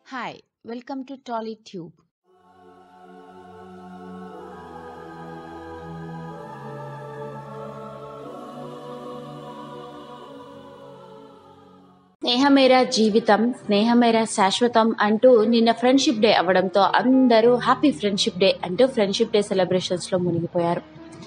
Hi, welcome to TollyTube. స్నేహమేరా జీవితం స్నేహమేరా శాశ్వతం అంటూ నిన్న ఫ్రెండ్షిప్ డే అవ్వడంతో అందరూ హ్యాపీ ఫ్రెండ్షిప్ డే అంటూ ఫ్రెండ్షిప్ డే సెలబ్రేషన్స్ లో మునిగిపోయారు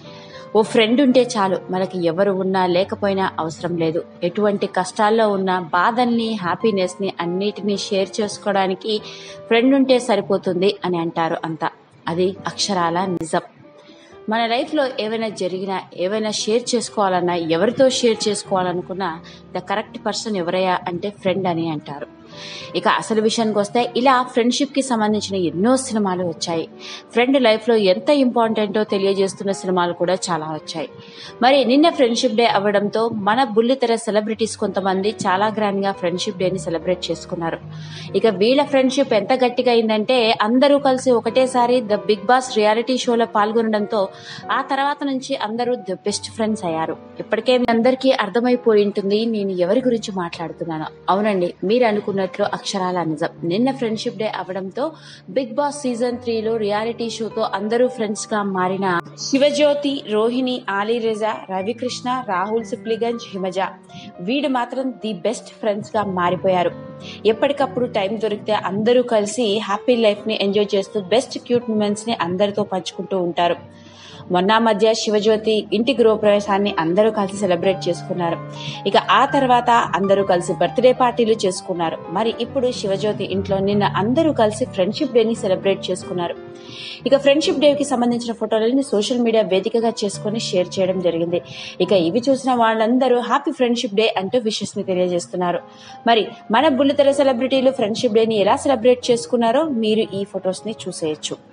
ఓ ఫ్రెండ్ ఉంటే చాలు మనకి ఎవరు ఉన్నా లేకపోయినా అవసరం లేదు ఎటువంటి కష్టాల్లో ఉన్న బాధల్ని హ్యాపీనెస్ ని అన్నిటినీ షేర్ చేసుకోవడానికి ఫ్రెండ్ ఉంటే సరిపోతుంది అని అంటారు అంతా అది అక్షరాల నిజం మన లైఫ్లో ఏవైనా జరిగినా ఏవైనా షేర్ చేసుకోవాలన్నా ఎవరితో షేర్ చేసుకోవాలనుకున్నా ద కరెక్ట్ పర్సన్ ఎవరయ్యా అంటే ఫ్రెండ్ అని అంటారు ఇక అసలు విషయానికి వస్తే ఇలా ఫ్రెండ్షిప్ కి సంబంధించిన ఎన్నో సినిమాలు వచ్చాయి ఫ్రెండ్ లైఫ్ లో ఎంత ఇంపార్టెంటో తెలియజేస్తున్న సినిమాలు కూడా చాలా వచ్చాయి మరి నిన్న ఫ్రెండ్షిప్ డే అవ్వడంతో మన బుల్లితెర సెలబ్రిటీస్ కొంతమంది చాలా గ్రాండ్ గా ఫ్రెండ్షిప్ డేని సెలబ్రేట్ చేసుకున్నారు ఇక వీళ్ళ ఫ్రెండ్షిప్ ఎంత గట్టిగా అయిందంటే అందరూ కలిసి ఒకటేసారి ద బిగ్ బాస్ రియాలిటీ షోలో పాల్గొనడంతో ఆ తర్వాత నుంచి అందరూ ద బెస్ట్ ఫ్రెండ్స్ అయ్యారు ఇప్పటికే మీ అందరికీ అర్థమైపోయి ఉంటుంది నేను ఎవరి గురించి మాట్లాడుతున్నాను అవునండి మీరు అనుకున్నట్లు అక్షరాల నిజం నిన్న ఫ్రెండ్షిప్ డే అవడంతో బిగ్ బాస్ సీజన్ త్రీలో రియాలిటీ షోతో అందరూ ఫ్రెండ్స్ గా మారిన శివజ్యోతి రోహిణి ఆలీ రిజా రవికృష్ణ రాహుల్ సిప్లిగంజ్ హిమజ వీడు మాత్రం ది బెస్ట్ ఫ్రెండ్స్ గా మారిపోయారు ఎప్పటికప్పుడు టైం దొరికితే అందరూ కలిసి హ్యాపీ లైఫ్ ని ఎంజాయ్ చేస్తూ బెస్ట్ క్యూట్ మూమెంట్స్ ని అందరితో పంచుకుంటూ ఉంటారు మొన్న మధ్య శివజ్యోతి ఇంటి గృహప్రవేశాన్ని అందరూ కలిసి సెలబ్రేట్ చేసుకున్నారు ఇక ఆ తర్వాత అందరూ కలిసి బర్త్డే పార్టీలు చేసుకున్నారు మరి ఇప్పుడు శివజ్యోతి ఇంట్లో నిన్న అందరూ కలిసి ఫ్రెండ్షిప్ డేని సెలబ్రేట్ చేసుకున్నారు ఇక ఫ్రెండ్షిప్ డే కి సంబంధించిన ఫోటోలని సోషల్ మీడియా వేదికగా చేసుకుని షేర్ చేయడం జరిగింది ఇక ఇవి చూసిన వాళ్ళందరూ హ్యాపీ ఫ్రెండ్షిప్ డే అంటూ విషెస్ ని తెలియజేస్తున్నారు మరి మన బుల్లితెర సెలబ్రిటీలు ఫ్రెండ్షిప్ డేని ఎలా సెలబ్రేట్ చేసుకున్నారో మీరు ఈ ఫొటోస్ ని చూసేయచ్చు